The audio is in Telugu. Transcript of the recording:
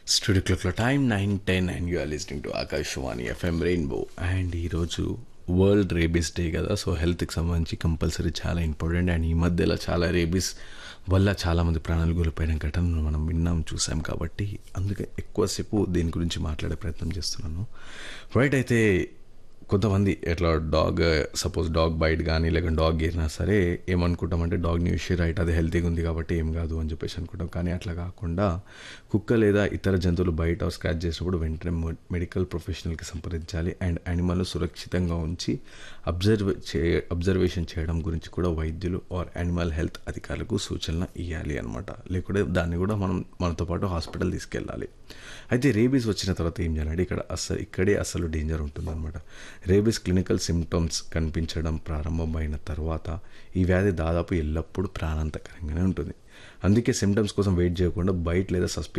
స్టూడియో క్లాక్లో time nine ten and you are listening to Akashvani F M rainbow and ఈరోజు వరల్డ్ రేబీస్ డే కదా సో హెల్త్కి సంబంధించి కంపల్సరీ చాలా ఇంపార్టెంట్ అండ్ ఈ మధ్యలో చాలా రేబీస్ వల్ల చాలామంది ప్రాణాలు కోల్పోయిన ఘటనలు మనం విన్నాం చూసాం కాబట్టి అందుకే ఎక్కువసేపు దీని గురించి మాట్లాడే ప్రయత్నం చేస్తున్నాను రైట్ అయితే కొంతమంది ఎట్లా డాగ్ సపోజ్ డాగ్ బైట్ కానీ లేకుంటే డాగ్ గీరినా సరే ఏమనుకుంటామంటే డాగ్ని యూస్ రైట్ అది హెల్తీగా ఉంది కాబట్టి ఏం కాదు అని చెప్పేసి అనుకుంటాం కానీ అట్లా కాకుండా కుక్క లేదా ఇతర జంతువులు బయట స్క్రాచ్ చేసినప్పుడు వెంటనే మెడికల్ ప్రొఫెషనల్కి సంప్రదించాలి అండ్ యానిమల్ సురక్షితంగా ఉంచి అబ్జర్వ్ చే అబ్జర్వేషన్ చేయడం గురించి కూడా వైద్యులు ఆర్ యానిమల్ హెల్త్ అధికారులకు సూచనలు ఇవ్వాలి అనమాట లేకుంటే దాన్ని కూడా మనం మనతో పాటు హాస్పిటల్ తీసుకెళ్ళాలి అయితే రేబీస్ వచ్చిన తర్వాత ఏం చేయాలంటే ఇక్కడ అసలు ఇక్కడే అసలు డేంజర్ ఉంటుందన్నమాట రేబీస్ క్లినికల్ సిమ్టమ్స్ కనిపించడం ప్రారంభమైన తర్వాత ఈ వ్యాధి దాదాపు ఎల్లప్పుడూ ప్రాణాంతకరంగానే ఉంటుంది అందుకే సిమ్టమ్స్ కోసం వెయిట్ చేయకుండా బయట లేదా సస్పి